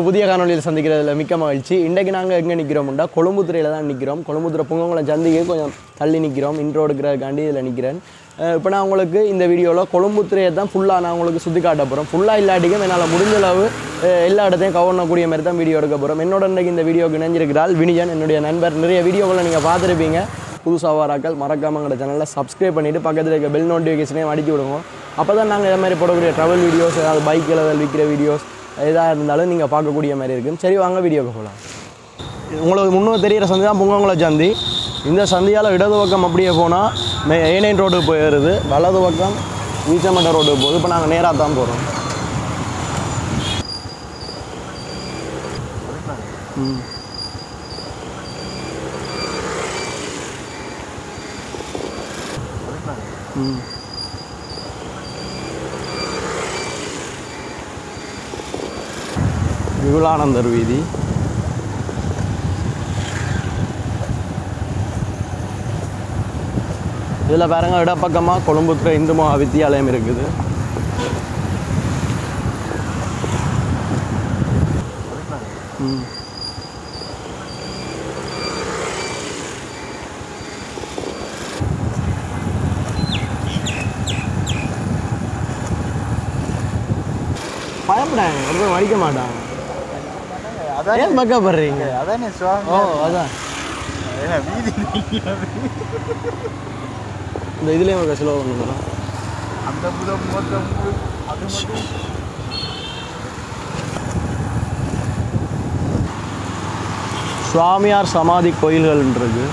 புதிய காணொலியில் சந்திக்கிறதுல மிக்க மகிழ்ச்சி இன்றைக்கு நாங்கள் எங்கே நிற்கிறோம்டா கொழும்புத்துறையில் தான் நிற்கிறோம் கொழும்புத்துறை புங்கங்குளம் சந்திக்கு கொஞ்சம் தள்ளி நிற்கிறோம் இன்ட்ரோ எடுக்கிறதுக்காண்டி இதில் நிற்கிறேன் இப்போ நான் உங்களுக்கு இந்த வீடியோவில் கொழும்புத்துறையை தான் ஃபுல்லாக நான் உங்களுக்கு சுற்றி காட்ட போகிறோம் ஃபுல்லாக இல்லாட்டிக்கும் என்னால் முடிஞ்ச அளவு அஹ், எல்லா இடத்தையும் கவர் பண்ணக்கூடிய மாதிரி தான் வீடியோ எடுக்க போகிறோம் என்னோட இன்றைக்கு இந்த வீடியோக்கு இணைஞ்சிருக்கிறாள் வினிஜன் என்னுடைய நண்பர் நிறைய வீடியோக்களை நீங்கள் பார்த்துருப்பீங்க புதுசாக வராக்கள் மறக்காமல் எங்களோட சேனலில் சப்ஸ்கிரைப் பண்ணிவிட்டு பக்கத்தில் இருக்க பெல் நோட்டிஃபிகேஷனையும் அடிச்சு விடுங்க அப்போ தான் நாங்கள் இதே மாதிரி போடக்கூடிய ட்ராவல் வீடியோஸ் ஏதாவது பைக்கில் விற்கிற வீடியோஸ் எதாக இருந்தாலும் நீங்கள் பார்க்கக்கூடிய மாதிரி இருக்கும் சரி வாங்க வீடியோக்கு போகலாம் உங்களுக்கு முன்னூறு தெரியிற சந்தி தான் புங்கங்குள சந்தி இந்த சந்தியால் இடது பக்கம் அப்படியே போனால் மே ஏனைன் ரோடுக்கு போயிடுது வலது பக்கம் ஈச்சமட்ட ரோடுக்கு போகுது இப்போ நாங்கள் நேராக தான் போகிறோம் ம் ம் விகுலானந்தர் வீதி இதில் பாருங்க இடப்பக்கமாக கொழும்புத்துறை இந்து மகா வித்தியாலயம் இருக்குது ம் பயப்படாங்க ரொம்ப மடிக்க மாட்டாங்க ஏன் பக்கப்படுறீங்க அதானே சுவாமி ஓ அதான் ஏன்னா வீதி நீங்கிறது. இந்த இதுலேயும் ஒரு ஸ்லோ பண்ணுங்களா அந்த முதல் மொத்தம் அது மட்டும் சுவாமியார் சமாதி கோயில்கள்ன்றது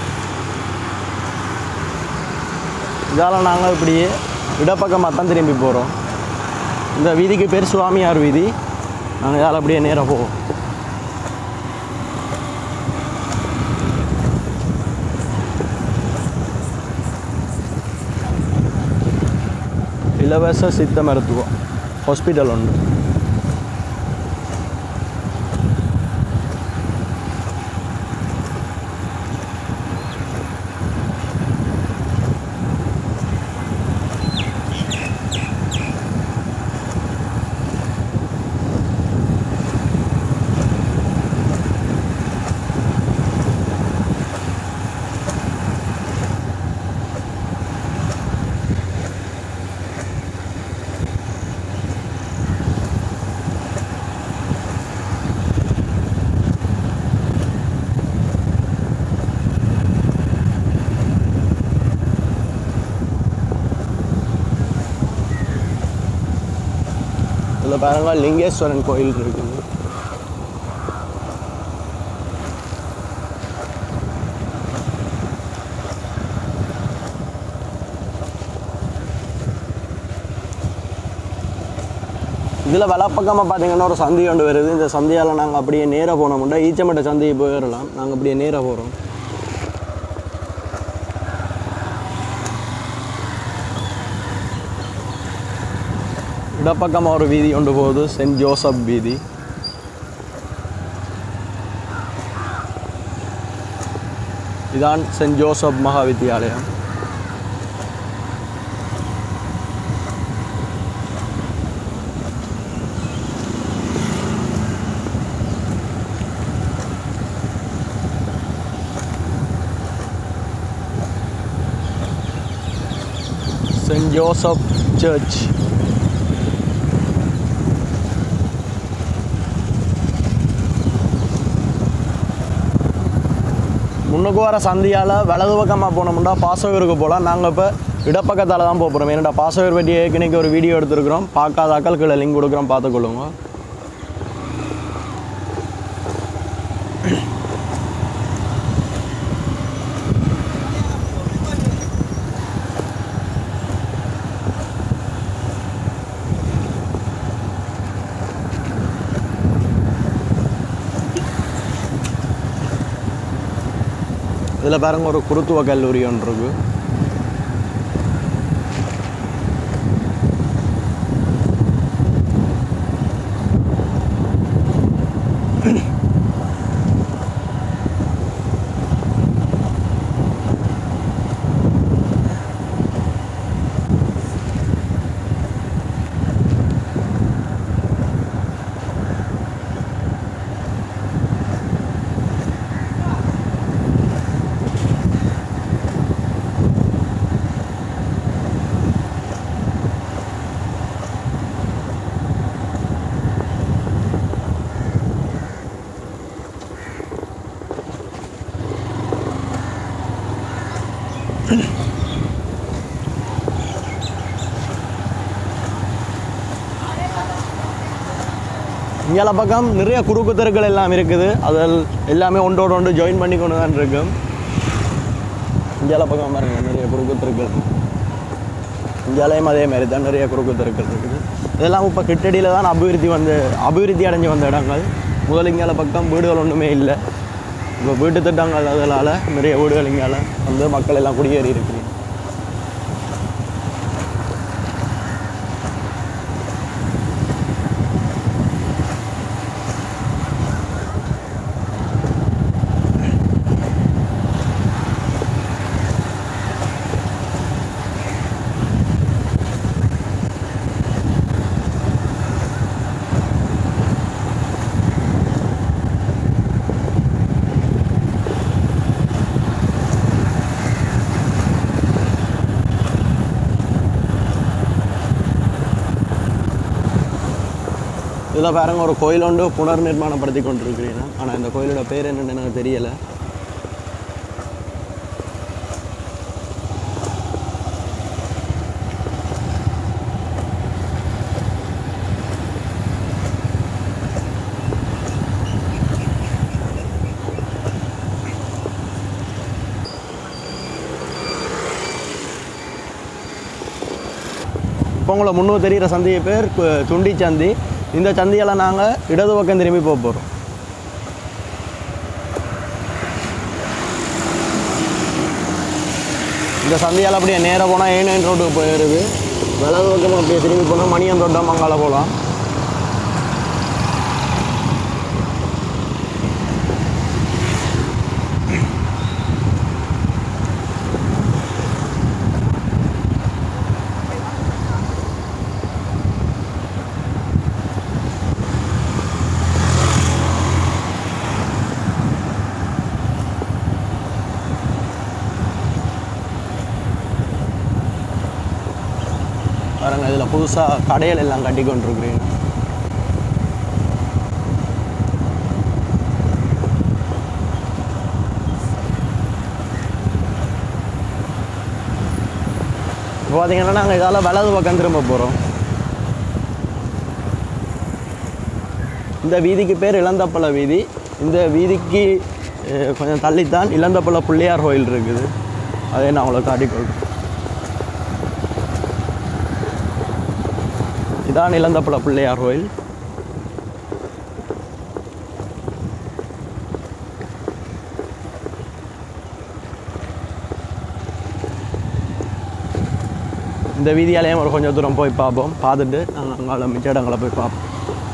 இதால் நாங்கள் இப்படியே இடப்பக்கமாக தான் திரும்பி போகிறோம் இந்த வீதிக்கு பேர் சுவாமியார் வீதி நாங்கள் இதால் அப்படியே நேராக போவோம் இலவச சித்த மருத்துவம் ஹாஸ்பிட்டல் உண்டு இதில் பாருங்க லிங்கேஸ்வரன் கோயில் இருக்குது இதில் வலப்பக்கமாக பார்த்தீங்கன்னா ஒரு சந்தி ஒன்று வருது இந்த சந்தையால் நாங்கள் அப்படியே நேராக போனோம்னா ஈச்சமட்ட சந்தையை போயிடலாம் நாங்கள் அப்படியே நேராக போகிறோம் இடப்பக்கமாக ஒரு வீதி கொண்டு போகுது சென்ட் ஜோசப் வீதி இதான் சென்ட் ஜோசப் மகா வித்தியாலயம் சென்ட் ஜோசப் சர்ச் முன்னுக்கு வர சந்தியால் வலது பக்கமாக போனோம்னா பாசவூருக்கு போகலாம் நாங்கள் இப்போ இடப்பக்கத்தால் தான் போகிறோம் ஏன்னா பாசவூர் பற்றி ஏற்கனவே ஒரு வீடியோ எடுத்துருக்குறோம் பார்க்காத ஆக்கள் கீழே லிங்க் கொடுக்குறோம் பார்த்துக்கொள்ளுங்க இதில் பாருங்க ஒரு குருத்துவ கல்லூரி ஒன்று இருக்கு இங்கால பக்கம் நிறைய குறுக்கு தெருக்கள் எல்லாம் இருக்குது அதில் எல்லாமே ஒன்றோடு ஒன்று ஜாயின் பண்ணி கொண்டு தான் இருக்கும் இங்கால பக்கம் பாருங்க நிறைய குறுக்கு தெருக்கள் இந்தியாலையும் அதே மாதிரி தான் நிறைய குறுக்கு தெருக்கள் இருக்குது இதெல்லாம் இப்போ கிட்டடியில் தான் அபிவிருத்தி வந்து அபிவிருத்தி அடைஞ்சு வந்த இடங்கள் முதல் இங்கால பக்கம் வீடுகள் ஒன்றுமே இல்லை இப்போ வீட்டு திட்டங்கள் அதனால் நிறைய வீடுகள் இங்கால வந்து மக்கள் எல்லாம் குடியேறி இருக்குது இதில் பாருங்க ஒரு கோயில் ஒன்று புனர் நிர்மாணப்படுத்தி கொண்டிருக்கிறீங்க ஆனால் இந்த கோயிலோட பேர் என்னன்னு எனக்கு தெரியலை இப்போ உங்களை முன்னூறு தெரிகிற சந்தைய பேர் கு- துண்டி சந்தி இந்த சந்தையில் நாங்கள் இடது பக்கம் திரும்பி போக போகிறோம் இந்த சந்தையால் அப்படியே நேராக போனால் ஏ நைன் ரோட்டுக்கு போயிடுது வலது பக்கம் அப்படியே திரும்பி போனால் மணியன் தொட்டம் மங்கால போகலாம் பாருங்க இதில் புதுசாக கடைகள் எல்லாம் கட்டி கொண்டிருக்கிறீங்க இப்போ பார்த்தீங்கன்னா நாங்கள் இதால் வலது பக்கம் திரும்ப போகிறோம் இந்த வீதிக்கு பேர் இளந்தப்பள வீதி இந்த வீதிக்கு அஹ், கொஞ்சம் தள்ளித்தான் இளந்தப்பள பிள்ளையார் கோயில் இருக்குது அதை நான் உங்களுக்கு காட்டிக்கொள்கிறேன் இதான் இளந்தப்பள பிள்ளையார் கோயில் இந்த வீதியாலேயும் ஒரு கொஞ்சம் தூரம் போய் பார்ப்போம் பார்த்துட்டு நாங்கள் அங்கால மிச்ச இடங்களை போய் பார்ப்போம்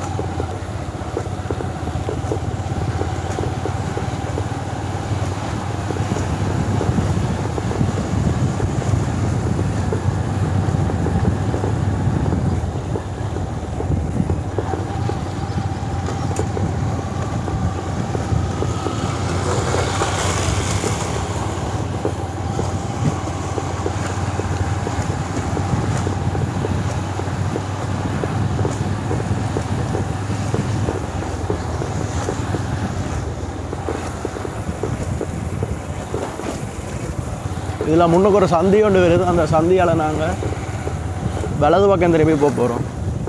இதில் முன்னுக்கு ஒரு சந்தி ஒன்று வருது அந்த சந்தியால் நாங்கள் வலது பக்கம் திரும்பி போக போகிறோம்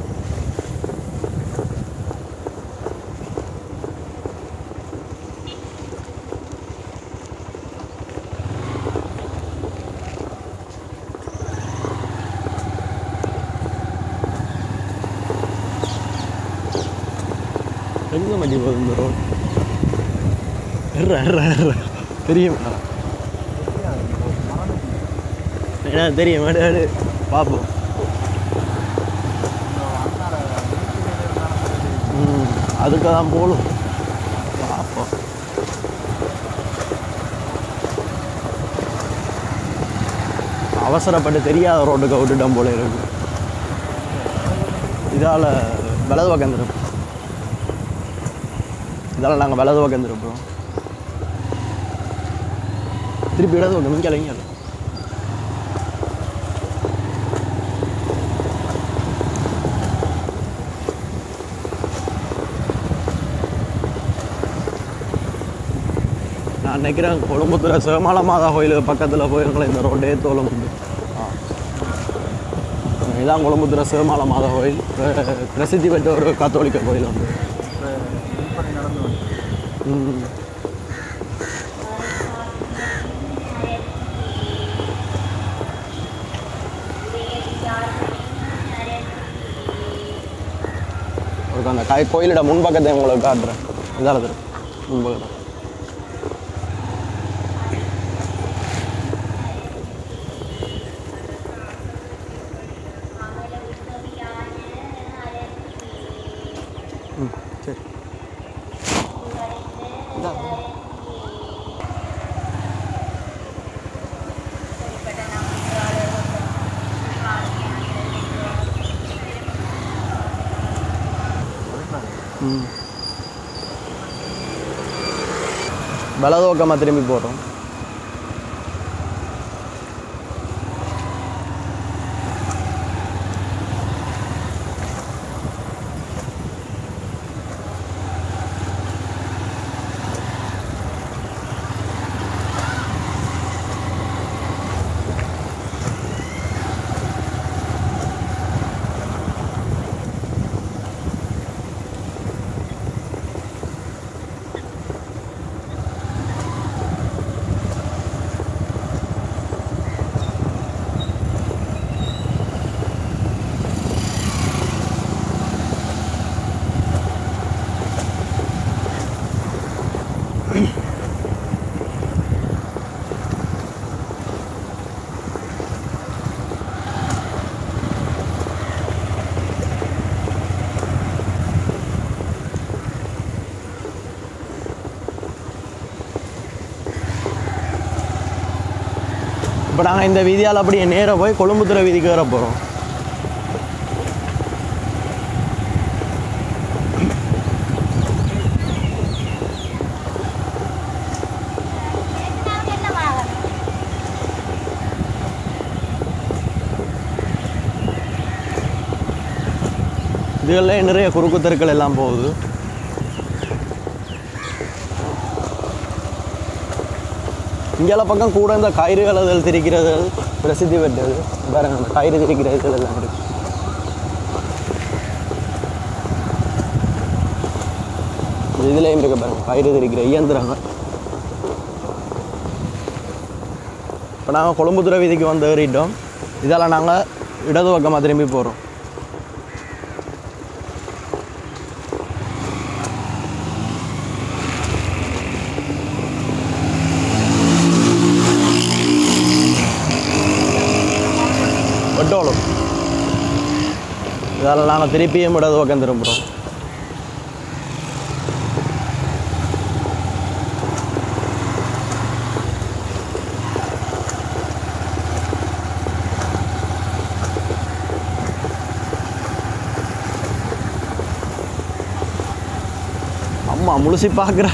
எங்கே மதி போகுது இந்த ரோடு எர்ற எர்ற எர்ற தெரியுமா ஏன்னா தெரியும் எடு எடு பார்ப்போம் ம் அதுக்கு தான் போகணும் பார்ப்போம் அவசரப்பட்டு தெரியாத ரோட்டுக்கு விட்டுட்டோம் போல இருக்கு இதால் வலது பக்கம் திருப்போம் இதால் நாங்கள் வலது பக்கம் திருப்போம் திருப்பி இடது பக்கம் இங்கே இங்கே நான் நான் நினைக்கிறேன் கொழும்புத்துறை சிவமலை மாதா கோயிலுக்கு பக்கத்தில் போயிருங்களே இந்த ரோடே தோலம் உண்டு இதான் கொழும்புத்துறை சிவமலை மாதா கோயில் பிர- பிரசித்தி பெற்ற ஒரு கத்தோலிக்க கோயில் உண்டு இப்போ இப்படி நடந்து வந்து ம். ஒரு அந்த காய் கோயிலோட முன்பக்கத்தை உங்களுக்கு காட்டுறேன் இதால தரும் முன்பக்கத்தை ம் சரி இந்தா. ம் வலது பக்கமாக திரும்பி போகிறோம் இப்போ நாங்கள் இந்த வீதியால் அப்படியே நேராக போய் கொழும்புத்துறை வீதிக்கு வர போகிறோம் இதுகளில் நிறைய குறுக்கு தெருக்கள் எல்லாம் போகுது இங்கெல்லாம் பக்கம் கூட இந்த கயிறு கலதல் திரிக்கிறது பிரசித்தி பெற்றது பாருங்க அந்த கயிறு திரிக்கிறது எல்லாம் இருக்கு இதுலேயும் இருக்கு பாருங்க கயிறு திரிக்கிற இயந்திரங்கள் இப்போ நாங்கள் கொழும்புத்துறை வீதிக்கு வந்து ஏறிட்டோம் இதெல்லாம் நாங்கள் இடது பக்கமாக திரும்பி போகிறோம் வெட்டோளும் இதெல்லாம் நாங்கள் திருப்பியும் இடது பக்கம் திரும்புகிறோம் அம்மா முழுசி பார்க்குறா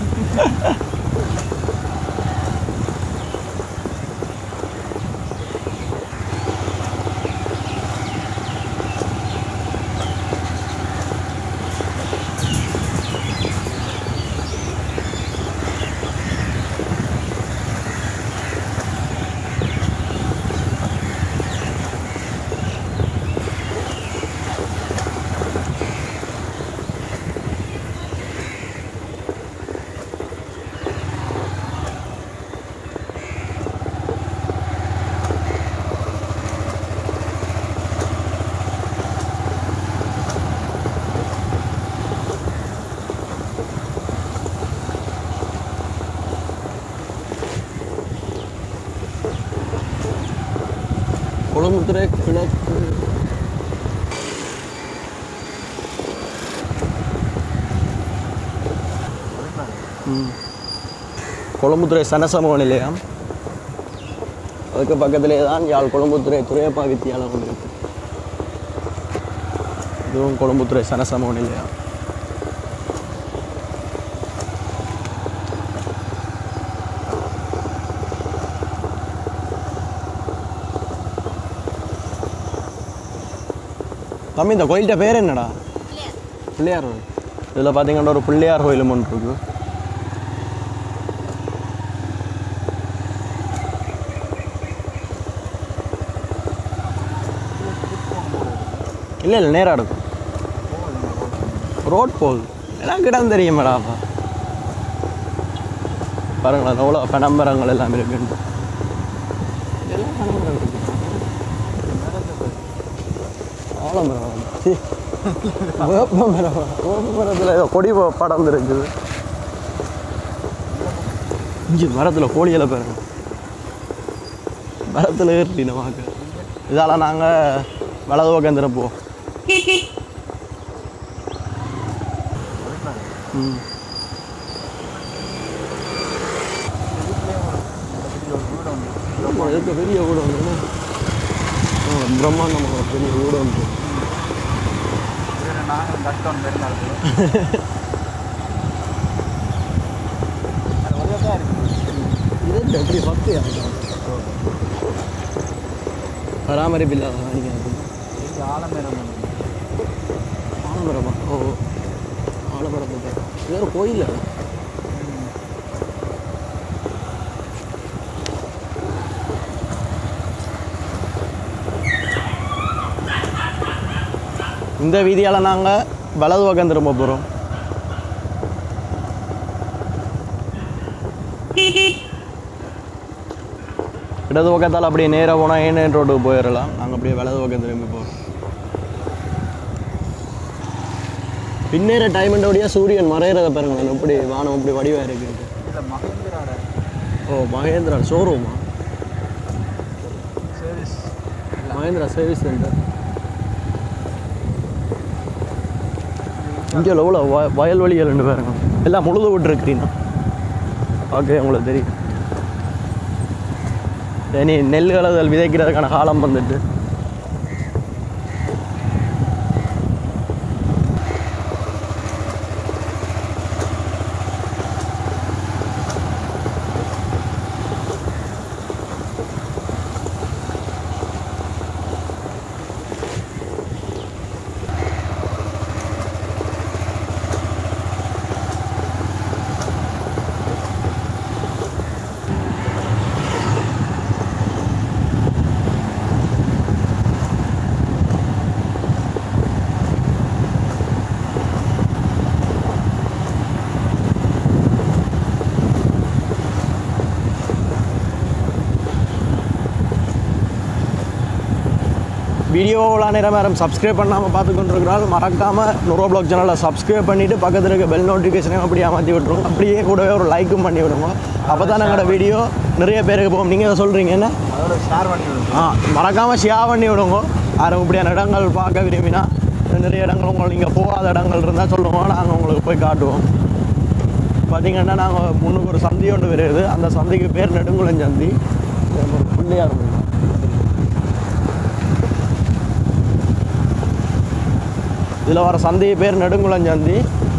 கொழும்புத்துறை கிழக்கு ம். கொழும்புத்துறை சனசமூக நிலையம் அதுக்கு பக்கத்திலே தான் யாழ் கொழும்புத்துறை துறையப்பா வித்தியாலயம் ஒன்று இருக்கு இதுவும் கொழும்புத்துறை சனசமூக நிலையம் தம்பி இந்த கோயில்கிட்ட பேர் என்னடா பிள்ளையார் கோயில் இதில் பார்த்தீங்கன்னா ஒரு பிள்ளையார் கோயிலும் ஒன்று இருக்கு இல்லை இல்லை நேராக இருக்கும் ரோட் போகுது எனக்கு இடம் தெரியுமேடாப்பா பாருங்களேன் எவ்வளோ பனம்பரங்கள் எல்லாம் இருக்குன்ட்டு இதெல்லாம் பனமரம் இருக்கு. ஆலமரம் சி வேப்ப மரம் வேப்ப மரத்தில் ஏதோ கொடி ப- படர்ந்து இருக்குது இஞ்சி மரத்தில் கோழியில் பாருங்க மரத்தில் ஏறி நமக்கு இதால் நாங்கள் வலது பக்கம் திரும்புவோம் ம் ஆமாம் இதுக்கு பெரிய வீடு வந்து பிரம்மாண்டமாக ஒரு பெரிய வீடு வந்து நாங்கள் கட்டோம் பெருநாள் இது எப்படி பத்து பராமரிப்பு இல்லாத அடிக்காது ஆலமரம் ஆலமரமா ஓ ஆலமரம் பற்றி இது ஒரு கோயில் இந்த வீதியால் நாங்கள் வலது பக்கம் திரும்ப போகிறோம் இடது பக்கத்தால் அப்படியே நேராக போனால் ஏன் ரோட்டுக்கு போயிடலாம் நாங்கள் அப்படியே வலது பக்கம் திரும்பி போகிறோம் பின்னேற டைமண்டோடைய சூரியன் மறையிறத பாருங்களேன் எப்படி வானம் எப்படி வடிவாக இருக்குது இல்லை மகேந்திராட ஓ மகேந்திரா ஷோரூமா சர்வீஸ் மகேந்திரா சர்வீஸ் சென்டர் இங்கே எவ்வளோ வ வயல்வெளிகள் ரெண்டு பாருங்க எல்லாம் முழுது விட்டுருக்குறீங்க ஓகே உங்களுக்கு தெரியும் இனி நெல் கலதல் விதைக்கிறதுக்கான காலம் வந்துட்டு வீடியோவில் நேரம் நேரம் சப்ஸ்கிரைப் பண்ணாமல் பார்த்து கொண்டிருக்கிறால் மறக்காமல் நுரோ பிளாக் சேனலை சப்ஸ்கிரைப் பண்ணிவிட்டு பக்கத்தில் இருக்க பெல் நோட்டிஃபிகேஷனையும் அப்படியே அமர்த்தி விட்ருவோம் அப்படியே கூடவே ஒரு லைக்கும் பண்ணி விடுங்க அப்போ தான் எங்களோட வீடியோ நிறைய பேருக்கு போகும் நீங்கள் எதை சொல்கிறீங்க என்ன அதோட ஷேர் பண்ணி விடுங்க ஆ மறக்காமல் ஷேர் பண்ணி விடுங்க யாரும் இப்படியான இடங்கள் பார்க்க விரும்பினா நிறைய இடங்கள் உங்களுக்கு நீங்கள் போகாத இடங்கள் இருந்தால் சொல்லுவோம் நாங்கள் உங்களுக்கு போய் காட்டுவோம் பார்த்தீங்கன்னா நாங்கள் முன்னுக்கு ஒரு சந்தி ஒன்று வருது அந்த சந்திக்கு பேர் நெடுங்குளம் சந்தி இது ஒரு பிள்ளையார் கோயில். இதில் வர சந்தி பேர் நெடுங்குளம் சந்தி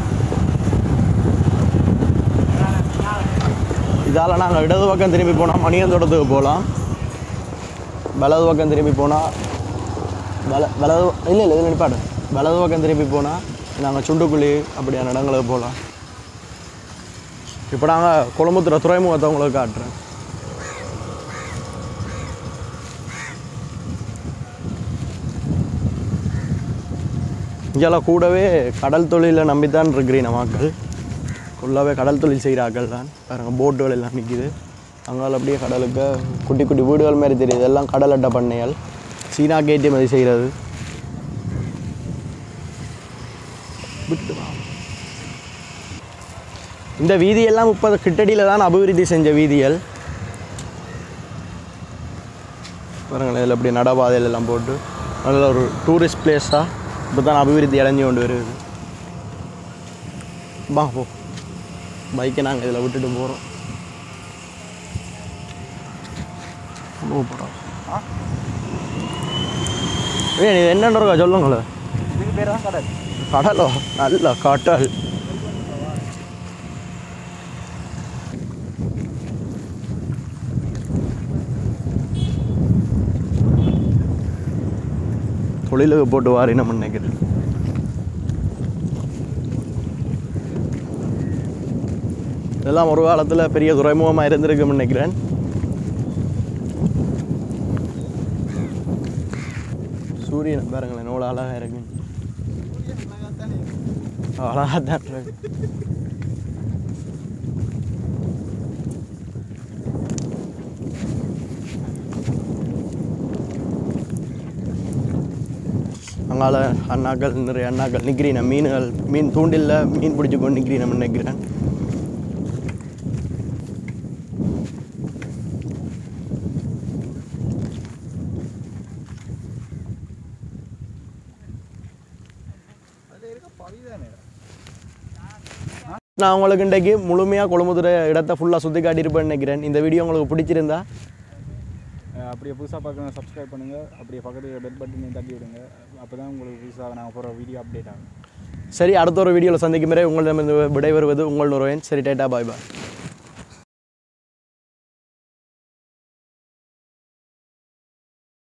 இதால் நாங்கள் இடது பக்கம் திரும்பி போனால் மணியந்தோட்டத்துக்கு போகலாம் வலது பக்கம் திரும்பி போனால் வல வலது இல்லை இல்லை இதில் நிப்பாடு வலது பக்கம் திரும்பி போனால் நாங்கள் சுண்டுக்குழி அப்படியான இடங்களுக்கு போகலாம் இப்போ நாங்கள் குளமுத்துற துறைமுகத்தை உங்களுக்கு காட்டுறேன் இங்கெல்லாம் கூடவே கடல் தொழிலை நம்பித்தான் இருக்கிறீங்க மக்கள் ஃபுல்லாகவே கடல் தொழில் செய்கிறார்கள் தான் பாருங்க போட்டுகள் எல்லாம் நிற்கிது அங்கால அப்படியே கடலுக்கு குட்டி குட்டி வீடுகள் மாதிரி தெரியுது எல்லாம் கடல் அட்டை பண்ணைகள் சீனா ஏற்றுமதி செய்கிறது விட்டு வா. இந்த வீதியெல்லாம் முப்பது கிட்டடியில் தான் அபிவிருத்தி செஞ்ச வீதிகள் பாருங்களேன் இதில் அப்படி நடபாதையில் எல்லாம் போட்டு நல்ல ஒரு டூரிஸ்ட் பிளேஸாக இப்போ தான் அபிவிருத்தி அடைஞ்சு கொண்டு வருது வா போ பைக்கை நாங்கள் இதில் விட்டுட்டு போகிறோம் போகிறோம் ஆ ஏ இது என்னன்னு இருக்கா சொல்லுங்களேன் இதுக்கு பேர் தான் கடல் கடலோ நல்ல கடல் தொழிலுக்கு போட்டு வாரி நம்ம நினைக்கிறேன் இதெல்லாம் ஒரு காலத்தில் பெரிய துறைமுகமாக இருந்திருக்குன்னு நினைக்கிறேன் சூரியன் பாருங்களேன் எவ்வளோ அழகாக இருக்கு அழகாக தான் இருக்கு அங்கால அண்ணாக்கள் நிறைய அண்ணாக்கள் நிற்கிறீன மீன்கள் மீன் தூண்டில்ல மீன் பிடிச்சி கொண்டு நிற்கிறீன நினைக்கிறேன் நான் உங்களுக்கு இன்றைக்கு முழுமையாக கொழும்புதுறை இடத்த ஃபுல்லாக சுற்றி காட்டியிருப்பேன்னு நினைக்கிறேன் இந்த வீடியோ உங்களுக்கு பிடிச்சிருந்தா அஹ் அப்படியே புதுசாக பார்க்கணும் சப்ஸ்கிரைப் பண்ணுங்கள் அப்படியே பக்கத்தில் பெல் பட்டனையும் தட்டி விடுங்க அப்போ தான் உங்களுக்கு புதுசாக நாங்கள் போகிற வீடியோ அப்டேட் ஆகும் சரி அடுத்த ஒரு வீடியோவில் சந்திக்கும் வரை உங்களிடமிருந்து விடைபெறுவது உங்கள் நுரையன் சரி டேட்டா பாய் பாய்